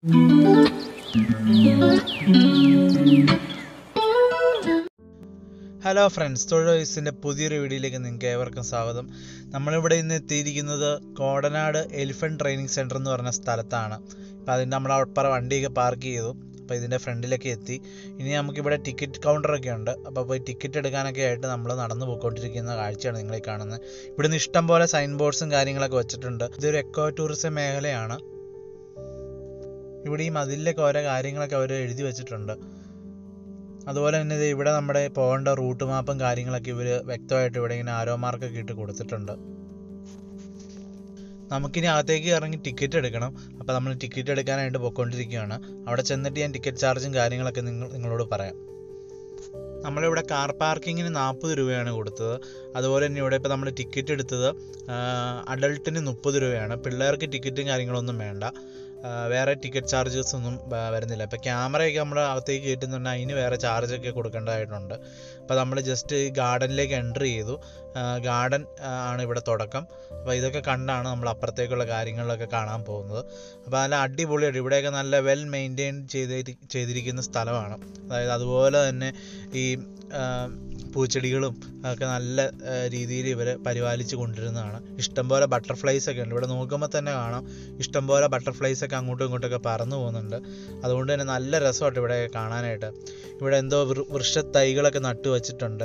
hello friends തൊഴിൽ പുതിയൊരു വീഡിയോയിലേക്ക് നിങ്ങൾക്ക് ഏവർക്കും സ്വാഗതം നമ്മളിവിടെ ഇന്ന് എത്തിയിരിക്കുന്നത് കോടനാട് എലിഫൻറ്റ് ട്രെയിനിങ് സെൻറ്റർ എന്ന് പറഞ്ഞ സ്ഥലത്താണ് അപ്പോൾ അതിൻ്റെ നമ്മൾ അപ്പുറം വണ്ടിയൊക്കെ പാർക്ക് ചെയ്തു അപ്പോൾ ഇതിൻ്റെ ഫ്രണ്ടിലൊക്കെ എത്തി ഇനി നമുക്കിവിടെ ടിക്കറ്റ് കൗണ്ടറൊക്കെ ഉണ്ട് അപ്പോൾ പോയി ടിക്കറ്റ് എടുക്കാനൊക്കെ ആയിട്ട് നമ്മൾ നടന്നു പോയിക്കൊണ്ടിരിക്കുന്ന കാഴ്ചയാണ് നിങ്ങളീ കാണുന്നത് ഇവിടുന്ന് ഇഷ്ടം പോലെ സൈൻ ബോർഡ്സും കാര്യങ്ങളൊക്കെ വെച്ചിട്ടുണ്ട് ഇതൊരു എക്കോ ടൂറിസം മേഖലയാണ് ഇവിടെ ഈ മതിലിലൊക്കെ ഓരോ കാര്യങ്ങളൊക്കെ അവർ എഴുതി വെച്ചിട്ടുണ്ട് അതുപോലെ തന്നെ ഇത് ഇവിടെ നമ്മുടെ പോകേണ്ട റൂട്ട് മാപ്പും കാര്യങ്ങളൊക്കെ ഇവർ വ്യക്തമായിട്ട് ഇവിടെ ഇങ്ങനെ ആരോ മാർക്കൊക്കെ ഇട്ട് കൊടുത്തിട്ടുണ്ട് നമുക്കിനി അകത്തേക്ക് ഇറങ്ങി ടിക്കറ്റ് എടുക്കണം അപ്പോൾ നമ്മൾ ടിക്കറ്റ് എടുക്കാനായിട്ട് പോയിക്കൊണ്ടിരിക്കുകയാണ് അവിടെ ചെന്നിട്ട് ഞാൻ ടിക്കറ്റ് ചാർജും കാര്യങ്ങളൊക്കെ നിങ്ങൾ നിങ്ങളോട് പറയാം നമ്മളിവിടെ കാർ പാർക്കിങ്ങിന് നാൽപ്പത് രൂപയാണ് കൊടുത്തത് അതുപോലെ തന്നെ ഇവിടെ ഇപ്പോൾ നമ്മൾ ടിക്കറ്റ് എടുത്തത് അഡൾട്ടിന് മുപ്പത് രൂപയാണ് പിള്ളേർക്ക് ടിക്കറ്റും കാര്യങ്ങളൊന്നും വേണ്ട ആ, വേറെ ടിക്കറ്റ് ചാർജസ് ഒന്നും വ- വരുന്നില്ല ഇപ്പോൾ ക്യാമറയൊക്കെ നമ്മൾ അകത്തേക്ക് കയറ്റുന്നുണ്ടെങ്കിൽ അതിന് വേറെ ചാർജൊക്കെ കൊടുക്കേണ്ടതായിട്ടുണ്ട് അപ്പോൾ നമ്മൾ ജസ്റ്റ് ഈ ഗാർഡനിലേക്ക് എൻ്റർ ചെയ്തു ഗാർഡൻ ആണ് ഇവിടെ തുടക്കം അപ്പോൾ ഇതൊക്കെ കണ്ടാണ് നമ്മൾ അപ്പുറത്തേക്കുള്ള കാര്യങ്ങളിലൊക്കെ കാണാൻ പോകുന്നത് അപ്പോൾ നല്ല അടിപൊളിയായിട്ട് ഇവിടെയൊക്കെ നല്ല വെൽ മെയിൻറ്റെയിൻ ചെയ്തി ചെയ്തിരിക്കുന്ന സ്ഥലമാണ് അതായത് അതുപോലെ തന്നെ ഈ ആ, പൂച്ചെടികളും ഒക്കെ നല്ല രീതിയിൽ ഇവർ പരിപാലിച്ച് കൊണ്ടിരുന്നതാണ് ഇഷ്ടംപോലെ ബട്ടർഫ്ലൈസ് ഒക്കെ ഉണ്ട് ഇവിടെ നോക്കുമ്പോൾ തന്നെ കാണാം ഇഷ്ടംപോലെ ബട്ടർഫ്ലൈസ് ഒക്കെ അങ്ങോട്ടും ഇങ്ങോട്ടൊക്കെ പറന്നു പോകുന്നുണ്ട് അതുകൊണ്ട് തന്നെ നല്ല രസമായിട്ട് ഇവിടെ കാണാനായിട്ട് ഇവിടെ എന്തോ വൃ- വൃക്ഷത്തൈകളൊക്കെ നട്ടു വച്ചിട്ടുണ്ട്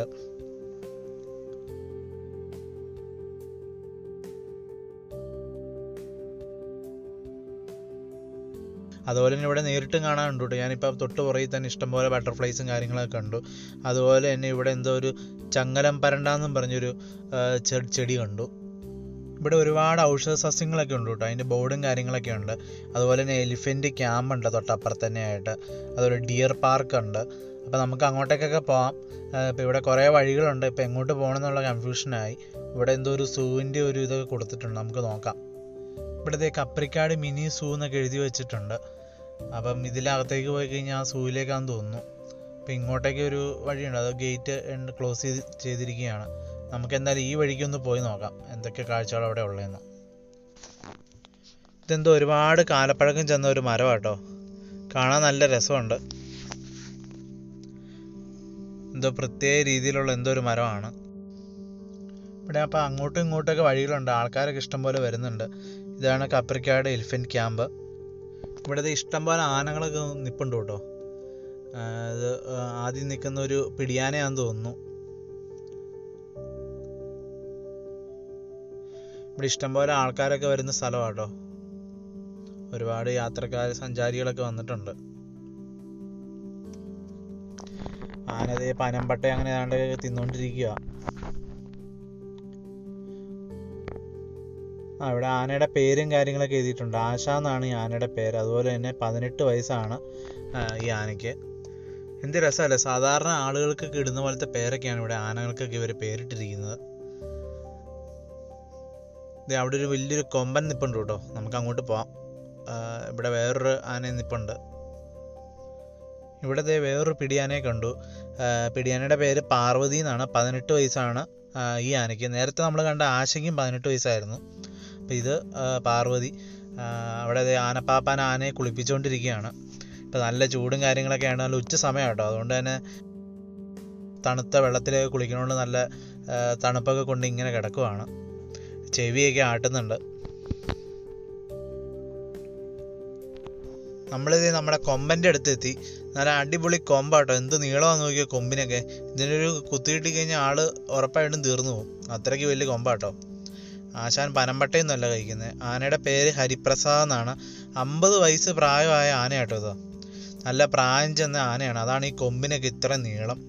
അതുപോലെ തന്നെ ഇവിടെ നേരിട്ടും കാണാനുണ്ട് കേട്ടോ ഞാനിപ്പോൾ തൊട്ട് പുറകിൽ തന്നെ ഇഷ്ടംപോലെ ബട്ടർഫ്ലൈസും കാര്യങ്ങളൊക്കെ കണ്ടു അതുപോലെ തന്നെ ഇവിടെ എന്തോ ഒരു ചങ്ങലം പരണ്ടാന്നും പറഞ്ഞൊരു ആ, ചെ- ചെടി കണ്ടു ഇവിടെ ഒരുപാട് ഔഷധ സസ്യങ്ങളൊക്കെ ഉണ്ട് കേട്ടോ അതിൻ്റെ ബോർഡും കാര്യങ്ങളൊക്കെ ഉണ്ട് അതുപോലെ തന്നെ എലിഫൻറ്റ് ക്യാമ്പ് ഉണ്ട് തൊട്ടപ്പുറത്ത് തന്നെ ആയിട്ട് അതുപോലെ ഡിയർ പാർക്ക് ഉണ്ട് അപ്പോൾ നമുക്ക് അങ്ങോട്ടേക്കൊക്കെ പോകാം ഇപ്പോൾ ഇവിടെ കുറേ വഴികളുണ്ട് ഇപ്പോൾ എങ്ങോട്ട് പോകണം എന്നുള്ള കൺഫ്യൂഷനായി ഇവിടെ എന്തോ ഒരു സൂവിൻ്റെ ഒരു ഇതൊക്കെ കൊടുത്തിട്ടുണ്ട് നമുക്ക് നോക്കാം ഇവിടുത്തെ കപ്രിക്കാട് മിനി സൂ എന്നൊക്കെ എഴുതി വെച്ചിട്ടുണ്ട് അപ്പം ഇതിലകത്തേക്ക് പോയി കഴിഞ്ഞാൽ ആ സൂവിലേക്കാന്ന് തോന്നുന്നു അപ്പം ഇങ്ങോട്ടേക്ക് ഒരു വഴിയുണ്ട് അത് ഗേറ്റ് ക്ലോസ് ചെയ്ത് ചെയ്തിരിക്കുകയാണ് നമുക്ക് എന്തായാലും ഈ വഴിക്ക് ഒന്ന് പോയി നോക്കാം എന്തൊക്കെ കാഴ്ചകൾ അവിടെ ഉള്ളതെന്ന് ഇതെന്തോ ഒരുപാട് കാലപ്പഴക്കം ചെന്ന ഒരു മരം കേട്ടോ കാണാൻ നല്ല രസമുണ്ട് എന്തോ പ്രത്യേക രീതിയിലുള്ള എന്തോ ഒരു മരമാണ് ഇവിടെ അപ്പോൾ അങ്ങോട്ടും ഇങ്ങോട്ടൊക്കെ വഴികളുണ്ട് ആൾക്കാരൊക്കെ ഇഷ്ടംപോലെ വരുന്നുണ്ട് ഇതാണ് കപ്രിക്കാട് എലിഫൻറ്റ് ക്യാമ്പ് ഇവിടുത്തെ ഇഷ്ടംപോലെ ആനകളൊക്കെ നിൽപ്പുണ്ട് കേട്ടോ ആ, ഇത് ആ, ആദ്യം നിൽക്കുന്ന ഒരു പിടിയാനയാന്ന് തോന്നുന്നു ഇവിടെ ഇഷ്ടംപോലെ ആൾക്കാരൊക്കെ വരുന്ന സ്ഥലമാണ് കേട്ടോ ഒരുപാട് യാത്രക്കാർ സഞ്ചാരികളൊക്കെ വന്നിട്ടുണ്ട് ആനതേ പനമ്പട്ട അങ്ങനെ ഏതാണ്ട് തിന്നുകൊണ്ടിരിക്കുക ആ ഇവിടെ ആനയുടെ പേരും കാര്യങ്ങളൊക്കെ എഴുതിയിട്ടുണ്ട് ആശ എന്നാണ് ഈ ആനയുടെ പേര് അതുപോലെ തന്നെ പതിനെട്ട് വയസ്സാണ് ആ, ഈ ആനയ്ക്ക് എന്ത് രസമല്ലേ സാധാരണ ആളുകൾക്കൊക്കെ ഇടുന്ന പോലത്തെ പേരൊക്കെയാണ് ഇവിടെ ആനകൾക്കൊക്കെ ഇവർ പേരിട്ടിരിക്കുന്നത് ദേ അവിടെ ഒരു വലിയൊരു കൊമ്പൻ നിപ്പുണ്ട് കേട്ടോ നമുക്ക് അങ്ങോട്ട് പോവാം ആ, ഇവിടെ വേറൊരു ആന നിപ്പുണ്ട് ഇവിടെ ദേ വേറൊരു പിടിയാനയെ കണ്ടു ആ, പിടിയാനയുടെ പേര് പാർവതി എന്നാണ് പതിനെട്ട് വയസ്സാണ് ആ, ഈ ആനയ്ക്ക് നേരത്തെ നമ്മൾ കണ്ട ആശയ്ക്കും പതിനെട്ട് വയസ്സായിരുന്നു അപ്പോൾ ഇത് ആ, പാർവതി ആ, അവിടെ ദേ ആനപ്പാപ്പാൻ ആനയെ കുളിപ്പിച്ചുകൊണ്ടിരിക്കുകയാണ് ഇപ്പോൾ നല്ല ചൂടും കാര്യങ്ങളൊക്കെയാണ് നല്ല ഉച്ച സമയം കേട്ടോ അതുകൊണ്ട് തന്നെ തണുത്ത വെള്ളത്തിലേക്ക് കുളിക്കണോണ്ട് നല്ല ആ, തണുപ്പൊക്കെ കൊണ്ട് ഇങ്ങനെ കിടക്കുവാണ് ചെവിയൊക്കെ ആട്ടുന്നുണ്ട് നമ്മളിത് നമ്മുടെ കൊമ്പൻ്റെ അടുത്ത് എത്തി നല്ല അടിപൊളി കൊമ്പാട്ടോ എന്ത് നീളമാണെന്ന് നോക്കിയ കൊമ്പിനൊക്കെ ഇതിനൊരു കുത്തിയിട്ട് കഴിഞ്ഞാൽ ആള് ഉറപ്പായിട്ടും തീർന്നു പോകും അത്രയ്ക്ക് വലിയ കൊമ്പാട്ടോ ആശാൻ പനമ്പട്ടയൊന്നുമല്ല കഴിക്കുന്നത് ആനയുടെ പേര് ഹരിപ്രസാദ് എന്നാണ് അമ്പത് വയസ്സ് പ്രായമായ ആനയാട്ടോ ഇത് നല്ല പ്രായം ചെന്ന ആനയാണ് അതാണ് ഈ കൊമ്പിനൊക്കെ ഇത്ര നീളം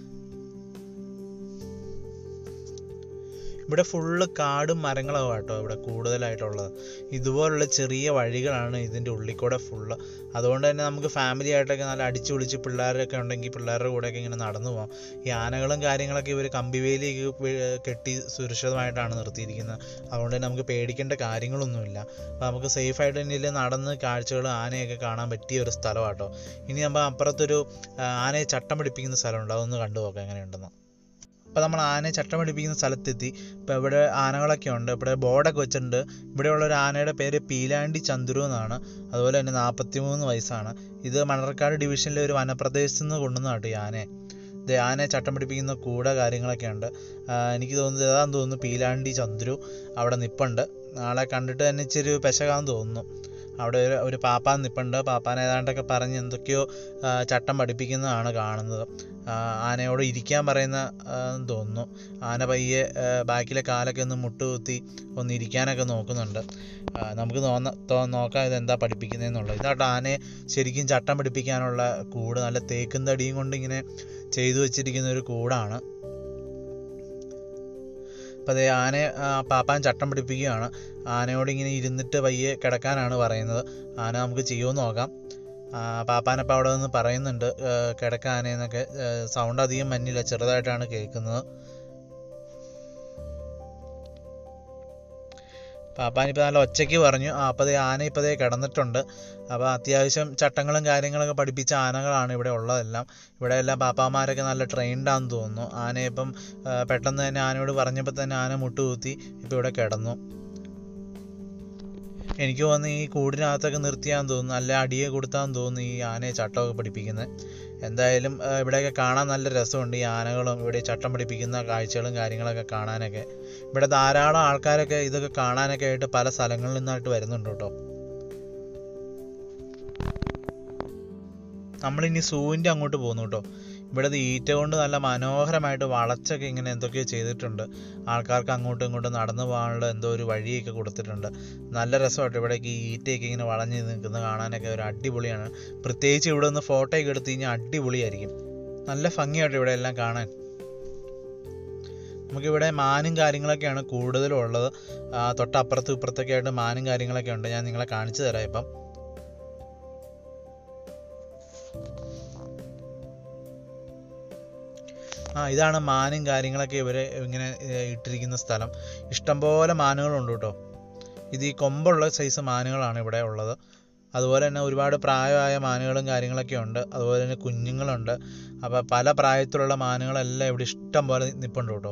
ഇവിടെ ഫുള്ള് കാടും മരങ്ങളും കേട്ടോ ഇവിടെ കൂടുതലായിട്ടുള്ളത് ഇതുപോലുള്ള ചെറിയ വഴികളാണ് ഇതിൻ്റെ ഉള്ളിൽ കൂടെ ഫുള്ള് അതുകൊണ്ട് തന്നെ നമുക്ക് ഫാമിലി ആയിട്ടൊക്കെ നല്ല അടിച്ചു പൊളിച്ച് പിള്ളേരൊക്കെ ഉണ്ടെങ്കിൽ പിള്ളേരുടെ കൂടെയൊക്കെ ഇങ്ങനെ നടന്നു പോകാം ഈ ആനകളും കാര്യങ്ങളൊക്കെ ഇവർ കമ്പിവേലിയൊക്കെ വേ- കെട്ടി സുരക്ഷിതമായിട്ടാണ് നിർത്തിയിരിക്കുന്നത് അതുകൊണ്ട് തന്നെ നമുക്ക് പേടിക്കേണ്ട കാര്യങ്ങളൊന്നുമില്ല അപ്പോൾ നമുക്ക് സേഫായിട്ട് തന്നെ ഇതിൽ നടന്ന് കാഴ്ചകൾ ആനയൊക്കെ കാണാൻ പറ്റിയ ഒരു സ്ഥലമാട്ടോ ഇനി നമ്മൾ അപ്പുറത്തൊരു ആ, ആനയെ ചട്ടം പിടിപ്പിക്കുന്ന സ്ഥലമുണ്ട് അതൊന്ന് കണ്ടു നോക്കാം എങ്ങനെയുണ്ടെന്ന് അപ്പോൾ നമ്മൾ ആനയെ ചട്ടം പഠിപ്പിക്കുന്ന സ്ഥലത്തെത്തി ഇപ്പോൾ ഇവിടെ ആനകളൊക്കെ ഉണ്ട് ഇവിടെ ബോർഡൊക്കെ വെച്ചിട്ടുണ്ട് ഇവിടെയുള്ള ഒരു ആനയുടെ പേര് പീലാണ്ടി ചന്ദ്രു എന്നാണ് അതുപോലെ തന്നെ നാൽപ്പത്തി മൂന്ന് വയസ്സാണ് ഇത് മണർക്കാട് ഡിവിഷനിലെ ഒരു വനപ്രദേശത്ത് നിന്ന് കൊണ്ടുവന്നതാട്ടോ ഈ ആനയെ ഇത് ആനയെ ചട്ടം പിടിപ്പിക്കുന്ന കൂട കാര്യങ്ങളൊക്കെ ഉണ്ട് ആ, എനിക്ക് തോന്നുന്നത് ഏതാന്ന് തോന്നുന്നു പീലാണ്ടി ചന്ദ്രു അവിടെ നിപ്പുണ്ട് ആളെ കണ്ടിട്ട് തന്നെ ഇച്ചിരി പെശകാന്ന് തോന്നുന്നു അവിടെ ഒരു ഒരു പാപ്പാൻ നിപ്പുണ്ട് പാപ്പാൻ ഏതാണ്ടൊക്കെ പറഞ്ഞ് എന്തൊക്കെയോ ആ, ചട്ടം പഠിപ്പിക്കുന്നതാണ് കാണുന്നത് ആ, ആനയോട് ഇരിക്കാൻ പറയുന്ന ആ, എന്ന് തോന്നുന്നു ആന പയ്യെ ആ, ബാക്കിലെ കാലൊക്കെ ഒന്ന് മുട്ടുകുത്തി ഒന്ന് ഇരിക്കാനൊക്കെ നോക്കുന്നുണ്ട് ആ, നമുക്ക് തോന്ന തോ നോക്കാം ഇതെന്താ പഠിപ്പിക്കുന്നതെന്നുള്ളത് ഇതാട്ടോ ആനയെ ശരിക്കും ചട്ടം പഠിപ്പിക്കാനുള്ള കൂട് നല്ല തേക്കും തടിയും കൊണ്ട് ഇങ്ങനെ ചെയ്തു വെച്ചിരിക്കുന്ന ഒരു കൂടാണ് അപ്പോൾ അതേ ആനയെ ആ, പാപ്പാൻ ചട്ടം പിടിപ്പിക്കുകയാണ് ആനയോട് ഇങ്ങനെ ഇരുന്നിട്ട് പയ്യെ കിടക്കാനാണ് പറയുന്നത് ആന നമുക്ക് ചെയ്യുമെന്ന് നോക്കാം ആ, പാപ്പാനപ്പം അവിടെ നിന്ന് പറയുന്നുണ്ട് ആ, കിടക്ക ആനയെന്നൊക്കെ സൗണ്ട് അധികം മഞ്ഞില്ല ചെറുതായിട്ടാണ് കേൾക്കുന്നത് പാപ്പാനിപ്പോൾ നല്ല ഒച്ചയ്ക്ക് പറഞ്ഞു ആ അപ്പോൾ ദേ ആന ഇപ്പോൾ ദേ കിടന്നിട്ടുണ്ട് അപ്പോൾ അത്യാവശ്യം ചട്ടങ്ങളും കാര്യങ്ങളൊക്കെ പഠിപ്പിച്ച ആനകളാണ് ഇവിടെ ഉള്ളതെല്ലാം ഇവിടെ എല്ലാം പാപ്പാമാരൊക്കെ നല്ല ട്രെയിൻഡ് ആണെന്ന് തോന്നുന്നു ആനയെ ഇപ്പം ആ, പെട്ടെന്ന് തന്നെ ആനയോട് പറഞ്ഞപ്പോൾ തന്നെ ആന മുട്ടുകുത്തി ഇപ്പോൾ ഇവിടെ കിടന്നു എനിക്ക് തോന്നുന്നു ഈ കൂടിനകത്തൊക്കെ നിർത്തിയാന്ന് തോന്നുന്നു നല്ല അടിയെ കൊടുത്താന്ന് തോന്നുന്നു ഈ ആനയെ ചട്ടമൊക്കെ പഠിപ്പിക്കുന്നത് എന്തായാലും ആ, ഇവിടെയൊക്കെ കാണാൻ നല്ല രസമുണ്ട് ഈ ആനകളും ഇവിടെ ചട്ടം പഠിപ്പിക്കുന്ന കാഴ്ചകളും കാര്യങ്ങളൊക്കെ കാണാനൊക്കെ ഇവിടെ ധാരാളം ആൾക്കാരൊക്കെ ഇതൊക്കെ കാണാനൊക്കെ ആയിട്ട് പല സ്ഥലങ്ങളിൽ നിന്നായിട്ട് വരുന്നുണ്ട് കേട്ടോ നമ്മളിനി സൂവിൻ്റെ അങ്ങോട്ട് പോകുന്നു കേട്ടോ ഇവിടെ ദേ ഈറ്റ കൊണ്ട് നല്ല മനോഹരമായിട്ട് വളച്ചൊക്കെ ഇങ്ങനെ എന്തൊക്കെയോ ചെയ്തിട്ടുണ്ട് ആൾക്കാർക്ക് അങ്ങോട്ടും ഇങ്ങോട്ടും നടന്നു പോകാനുള്ള എന്തോ ഒരു വഴിയൊക്കെ കൊടുത്തിട്ടുണ്ട് നല്ല രസമായിട്ട് ഇവിടേക്ക് ഈ ഈറ്റയൊക്കെ ഇങ്ങനെ വളഞ്ഞ് നിൽക്കുന്നത് കാണാനൊക്കെ ഒരു അടിപൊളിയാണ് പ്രത്യേകിച്ച് ഇവിടെ നിന്ന് ഫോട്ടോ ഒക്കെ എടുത്തു കഴിഞ്ഞാൽ അടിപൊളിയായിരിക്കും നല്ല ഭംഗിയായിട്ട് ഇവിടെ എല്ലാം കാണാൻ നമുക്കിവിടെ മാനും കാര്യങ്ങളൊക്കെയാണ് കൂടുതലും ഉള്ളത് ആ, തൊട്ടപ്പുറത്തും ഇപ്പുറത്തൊക്കെ ആയിട്ട് മാനും കാര്യങ്ങളൊക്കെ ഉണ്ട് ഞാൻ നിങ്ങളെ കാണിച്ചു തരാം ഇപ്പം ആ ഇതാണ് മാനും കാര്യങ്ങളൊക്കെ ഇവർ ഇങ്ങനെ ഏ, ഇട്ടിരിക്കുന്ന സ്ഥലം ഇഷ്ടംപോലെ മാനുകളുണ്ട് കേട്ടോ ഇത് ഈ കൊമ്പുള്ള സൈസ് മാനുകളാണ് ഇവിടെ ഉള്ളത് അതുപോലെ തന്നെ ഒരുപാട് പ്രായമായ മാനുകളും കാര്യങ്ങളൊക്കെ ഉണ്ട് അതുപോലെ തന്നെ കുഞ്ഞുങ്ങളുണ്ട് അപ്പോൾ പല പ്രായത്തിലുള്ള മാനുകളെല്ലാം ഇവിടെ ഇഷ്ടം പോലെ നിൽപ്പുണ്ട് കേട്ടോ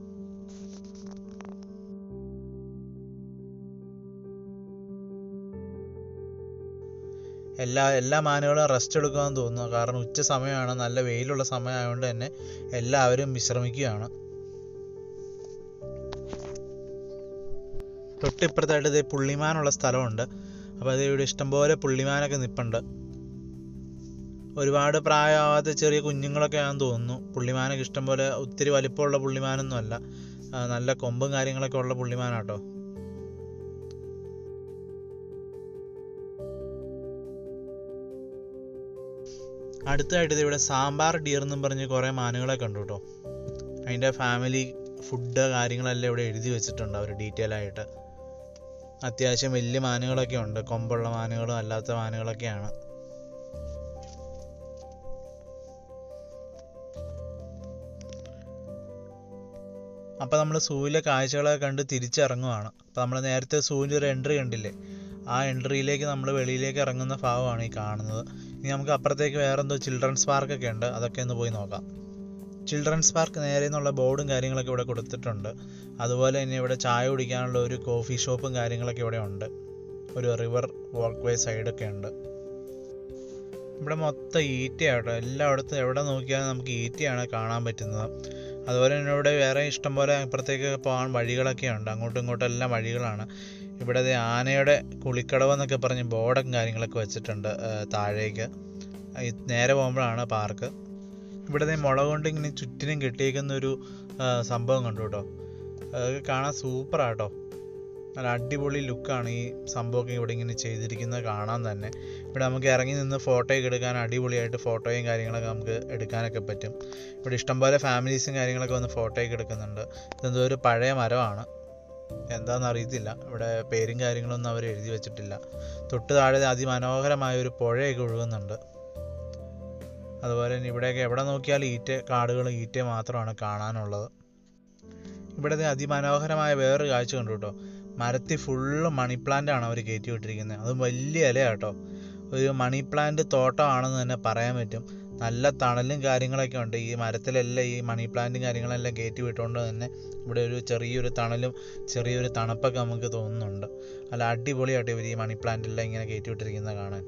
എല്ലാ എല്ലാ മാനുകളും റെസ്റ്റ് എടുക്കുമെന്ന് തോന്നുന്നു കാരണം ഉച്ച സമയമാണ് നല്ല വെയിലുള്ള സമയമായതുകൊണ്ട് തന്നെ എല്ലാവരും വിശ്രമിക്കുകയാണ് തൊട്ടിപ്പുറത്തായിട്ട് ഇതേ പുള്ളിമാനുള്ള സ്ഥലമുണ്ട് അപ്പോൾ അത് ഇവിടെ ഇഷ്ടംപോലെ പുള്ളിമാനൊക്കെ നിൽപ്പുണ്ട് ഒരുപാട് പ്രായമാവാത്ത ചെറിയ കുഞ്ഞുങ്ങളൊക്കെ ആണെന്ന് തോന്നുന്നു പുള്ളിമാനൊക്കെ ഇഷ്ടംപോലെ ഒത്തിരി വലിപ്പമുള്ള പുള്ളിമാനൊന്നും അല്ല ആ, നല്ല കൊമ്പും കാര്യങ്ങളൊക്കെ ഉള്ള പുള്ളിമാനാട്ടോ അടുത്തായിട്ട് ഇത് ഇവിടെ സാമ്പാർ ഡിയർ എന്നും പറഞ്ഞ് കുറേ മാനുകളെ കണ്ടു കേട്ടോ അതിൻ്റെ ഫാമിലി ഫുഡ് കാര്യങ്ങളെല്ലാം ഇവിടെ എഴുതി വെച്ചിട്ടുണ്ട് അവർ ഡീറ്റെയിൽ ആയിട്ട് അത്യാവശ്യം വലിയ മാനുകളൊക്കെ ഉണ്ട് കൊമ്പുള്ള മാനുകളും അല്ലാത്ത മാനുകളൊക്കെയാണ് അപ്പോൾ നമ്മൾ സൂവിലെ കാഴ്ചകളൊക്കെ കണ്ട് തിരിച്ചിറങ്ങുവാണ് അപ്പോൾ നമ്മൾ നേരത്തെ സൂവിൻ്റെ ഒരു എൻട്രി കണ്ടില്ലേ ആ എൻട്രിയിലേക്ക് നമ്മൾ വെളിയിലേക്ക് ഇറങ്ങുന്ന ഭാഗമാണ് ഈ കാണുന്നത് ഇനി നമുക്ക് അപ്പുറത്തേക്ക് വേറെ എന്തോ ചിൽഡ്രൻസ് പാർക്കൊക്കെ ഉണ്ട് അതൊക്കെ ഒന്ന് പോയി നോക്കാം ചിൽഡ്രൻസ് പാർക്ക് നേരെ എന്നുള്ള ബോർഡും കാര്യങ്ങളൊക്കെ ഇവിടെ കൊടുത്തിട്ടുണ്ട് അതുപോലെ തന്നെ ഇവിടെ ചായ കുടിക്കാനുള്ള ഒരു കോഫി ഷോപ്പും കാര്യങ്ങളൊക്കെ ഇവിടെ ഉണ്ട് ഒരു റിവർ വാക്ക് വേ സൈഡൊക്കെ ഉണ്ട് ഇവിടെ മൊത്തം ഈറ്റയാട്ടോ എല്ലായിടത്തും എവിടെ നോക്കിയാലും നമുക്ക് ഈറ്റയാണ് കാണാൻ പറ്റുന്നത് അതുപോലെ തന്നെ ഇവിടെ വേറെ ഇഷ്ടംപോലെ അപ്പുറത്തേക്ക് പോകാൻ വഴികളൊക്കെ ഉണ്ട് അങ്ങോട്ടും ഇങ്ങോട്ടും എല്ലാം വഴികളാണ് ഇവിടെ ദേ ആനയുടെ കുളിക്കടവ് എന്നൊക്കെ പറഞ്ഞ് ബോർഡും കാര്യങ്ങളൊക്കെ വെച്ചിട്ടുണ്ട് ആ, താഴേക്ക് ഈ നേരെ പോകുമ്പോഴാണ് പാർക്ക് ഇവിടെ ദേ മുള കൊണ്ട് ഇങ്ങനെ ചുറ്റിനും കെട്ടിയേക്കുന്ന ഒരു ആ, സംഭവം കണ്ടു കേട്ടോ അതൊക്കെ കാണാൻ സൂപ്പറാട്ടോ നല്ല അടിപൊളി ലുക്കാണ് ഈ സംഭവമൊക്കെ ഇവിടെ ഇങ്ങനെ ചെയ്തിരിക്കുന്നത് കാണാൻ തന്നെ ഇവിടെ നമുക്ക് ഇറങ്ങി നിന്ന് ഫോട്ടോയൊക്കെ എടുക്കാൻ അടിപൊളിയായിട്ട് ഫോട്ടോയും കാര്യങ്ങളൊക്കെ നമുക്ക് എടുക്കാനൊക്കെ പറ്റും ഇവിടെ ഇഷ്ടംപോലെ ഫാമിലീസും കാര്യങ്ങളൊക്കെ വന്ന് ഫോട്ടോയൊക്കെ എടുക്കുന്നുണ്ട് ഇതെന്തോ ഒരു പഴയ മരമാണ് എന്താണെന്ന് അറിയത്തില്ല ഇവിടെ പേരും കാര്യങ്ങളൊന്നും അവർ എഴുതി വെച്ചിട്ടില്ല തൊട്ട് താഴെ അതിമനോഹരമായ ഒരു പുഴയൊക്കെ ഒഴുകുന്നുണ്ട് അതുപോലെ തന്നെ ഇവിടെയൊക്കെ എവിടെ നോക്കിയാലും ഈറ്റ കാടുകൾ ഈറ്റ മാത്രമാണ് കാണാനുള്ളത് ഇവിടെ ദേ അതിമനോഹരമായ വേറൊരു കാഴ്ച കണ്ടു കേട്ടോ മരത്തിൽ ഫുള്ള് മണി പ്ലാന്റ് ആണ് അവർ കയറ്റി വിട്ടിരിക്കുന്നത് അതും വലിയ ഇലയാട്ടോ ഒരു മണി പ്ലാന്റ് തോട്ടമാണെന്ന് തന്നെ പറയാൻ പറ്റും നല്ല തണലും കാര്യങ്ങളൊക്കെ ഉണ്ട് ഈ മരത്തിലെല്ലാം ഈ മണി പ്ലാന്റും കാര്യങ്ങളെല്ലാം കയറ്റി വിട്ടുകൊണ്ട് തന്നെ ഇവിടെ ഒരു ചെറിയൊരു തണലും ചെറിയൊരു തണുപ്പൊക്കെ നമുക്ക് തോന്നുന്നുണ്ട് അല്ല അടിപൊളിയായിട്ട് ഇവർ ഈ മണി പ്ലാന്റെല്ലാം ഇങ്ങനെ കയറ്റി വിട്ടിരിക്കുന്നത് കാണാൻ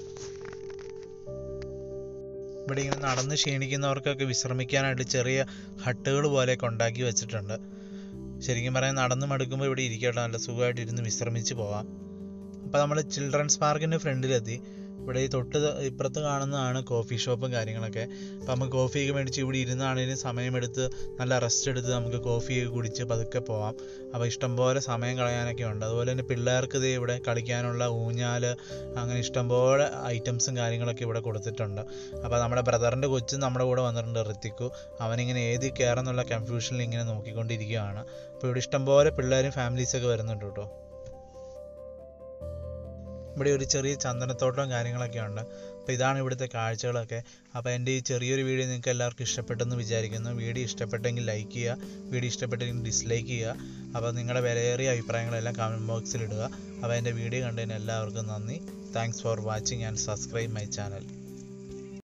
ഇവിടെ ഇങ്ങനെ നടന്ന് ക്ഷീണിക്കുന്നവർക്കൊക്കെ വിശ്രമിക്കാനായിട്ട് ചെറിയ ഹട്ടുകൾ പോലെയൊക്കെ ഉണ്ടാക്കി വെച്ചിട്ടുണ്ട് ശരിക്കും പറയാൻ നടന്ന് മടുക്കുമ്പോൾ ഇവിടെ ഇരിക്കട്ടെ നല്ല സുഖമായിട്ട് ഇരുന്ന് വിശ്രമിച്ച് പോവാം അപ്പോൾ നമ്മൾ ചിൽഡ്രൻസ് പാർക്കിൻ്റെ ഫ്രണ്ടിലെത്തി ഇവിടെ ഈ തൊട്ട് ദ- ഇപ്പുറത്ത് കാണുന്നതാണ് കോഫി ഷോപ്പും കാര്യങ്ങളൊക്കെ അപ്പോൾ നമുക്ക് കോഫിയൊക്കെ മേടിച്ച് ഇവിടെ ഇരുന്നാണെങ്കിലും സമയമെടുത്ത് നല്ല റെസ്റ്റ് എടുത്ത് നമുക്ക് കോഫിയൊക്കെ കുടിച്ച് പതുക്കെ പോവാം അപ്പോൾ ഇഷ്ടംപോലെ സമയം കളയാനൊക്കെ ഉണ്ട് അതുപോലെ തന്നെ പിള്ളേർക്ക് ദേ ഇവിടെ കളിക്കാനുള്ള ഊഞ്ഞാൽ അങ്ങനെ ഇഷ്ടംപോലെ ഐറ്റംസും കാര്യങ്ങളൊക്കെ ഇവിടെ കൊടുത്തിട്ടുണ്ട് അപ്പോൾ നമ്മുടെ ബ്രദറിൻ്റെ കൊച്ചും നമ്മുടെ കൂടെ വന്നിട്ടുണ്ട് ഋത്തിക്കു അവനിങ്ങനെ ഏതി കയറുന്നുള്ള കൺഫ്യൂഷനിൽ ഇങ്ങനെ നോക്കിക്കൊണ്ടിരിക്കുകയാണ് അപ്പോൾ ഇവിടെ ഇഷ്ടംപോലെ പിള്ളേരും ഫാമിലീസൊക്കെ വരുന്നുണ്ട് കേട്ടോ ഇവിടെ ഒരു ചെറിയ ചന്ദനത്തോട്ടവും കാര്യങ്ങളൊക്കെ ഉണ്ട് അപ്പോൾ ഇതാണ് ഇവിടുത്തെ കാഴ്ചകളൊക്കെ അപ്പോൾ എൻ്റെ ഈ ചെറിയൊരു വീഡിയോ നിങ്ങൾക്ക് എല്ലാവർക്കും ഇഷ്ടപ്പെട്ടെന്ന് വിചാരിക്കുന്നു വീഡിയോ ഇഷ്ടപ്പെട്ടെങ്കിൽ ലൈക്ക് ചെയ്യുക വീഡിയോ ഇഷ്ടപ്പെട്ടെങ്കിൽ ഡിസ്ലൈക്ക് ചെയ്യുക അപ്പോൾ നിങ്ങളുടെ വിലയേറിയ അഭിപ്രായങ്ങളെല്ലാം കമൻറ്റ് ബോക്സിൽ ഇടുക അപ്പോൾ എൻ്റെ വീഡിയോ കണ്ടതിന് എല്ലാവർക്കും നന്ദി thanks for watching and subscribe my channel